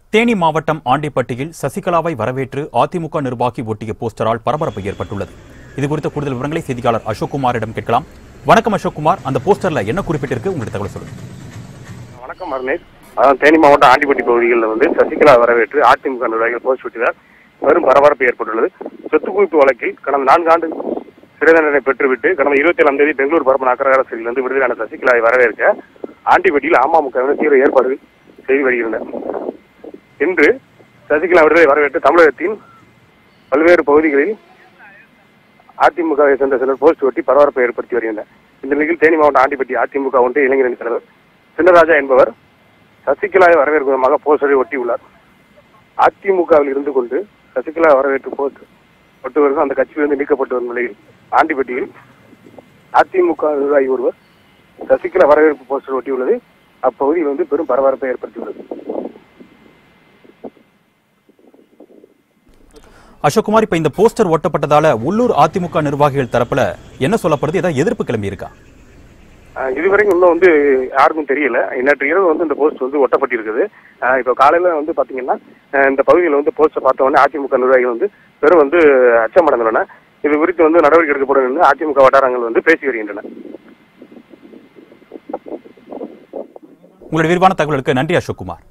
தேனி மாவட்டம் ஆண்டிப்பட்டியில் சசிகலாவை வரவேற்று அதிமுக நிர்வாகி ஒட்டிய போஸ்டரால் பரபரப்பு ஏற்பட்டுள்ளது இது குறித்த கூடுதல் விவரங்களை செய்தியாளர் அசோக்குமாரிடம் கேட்கலாம் வணக்கம் அசோக்குமார் அந்த போஸ்டர்ல என்ன குறிப்பிட்டிருக்கு உங்களுக்கு தகவல் சொல்லுங்க வணக்கம் அருணேஷ் அதான் தேனி மாவட்டம் ஆண்டிப்பட்டி பகுதிகளில் வந்து சசிகலா வரவேற்று அதிமுக நிர்வாகிகள் போஸ்ட் விட்டதால் பெரும் பரபரப்பு ஏற்பட்டுள்ளது சொத்து குவிப்பு வழக்கில் கடந்த நான்கு ஆண்டு சிறை தண்டனை பெற்றுவிட்டு கடந்த இருபத்தி ஏழாம் தேதி பெங்களூர் பரப்பன் அக்கரகார சிறையிலிருந்து விடுதலையான சசிகலாவை வரவேற்க ஆண்டிப்பட்டியில் அமமுகவினர் தீவிர ஏற்பாடுகள் செய்து வருகின்றனர் இன்று சசிகலா விடுதலை வரவேற்று தமிழகத்தின் பல்வேறு பகுதிகளில் அதிமுகவை சேர்ந்த சிலர் போஸ்ட் ஒட்டி பரபரப்பை ஏற்படுத்தி வருகின்றனர் இந்த நிலையில் தேனி மாவட்டம் ஆண்டிப்பட்டி அதிமுக ஒன்றிய இளைஞரணி தலைவர் சின்னராஜா என்பவர் சசிகலாவை வரவேற்கும் விதமாக போஸ்டரை ஒட்டியுள்ளார் அதிமுகவில் இருந்து கொண்டு சசிகலா வரவேற்று போஸ்ட் ஒட்டுவர்கள் அந்த கட்சியிலிருந்து நீக்கப்பட்டு வரும் நிலையில் ஆண்டிப்பட்டியில் அதிமுக நிர்வாகி ஒருவர் சசிகலா வரவேற்பு போஸ்டர் ஒட்டியுள்ளது அப்பகுதியில் வந்து பெரும் பரபரப்பை ஏற்படுத்தியுள்ளது அசோக்குமார் இப்ப இந்த போஸ்டர் ஒட்டப்பட்டதால உள்ளூர் அதிமுக நிர்வாகிகள் தரப்புல என்ன சொல்லப்படுது ஏதாவது எதிர்ப்பு கிளம்பி இருக்கா ஆஹ் இதுவரைக்கும் இன்னும் வந்து யாருக்கும் தெரியல நேற்று இரவு வந்து இந்த போஸ்ட் வந்து ஒட்டப்பட்டிருக்குது ஆஹ் இப்போ காலையில வந்து பாத்தீங்கன்னா ஆஹ் இந்த பகுதியில் வந்து போஸ்ட்டை பார்த்த உடனே அதிமுக நிர்வாகிகள் வந்து பெரும் வந்து அச்சமடைந்துள்ளன இது குறித்து வந்து நடவடிக்கை எடுக்கப்படும் என்று அதிமுக வட்டாரங்கள் வந்து பேசி வருகின்றன உங்களுடைய விரிவான தகவலுக்கு நன்றி அசோக்குமார்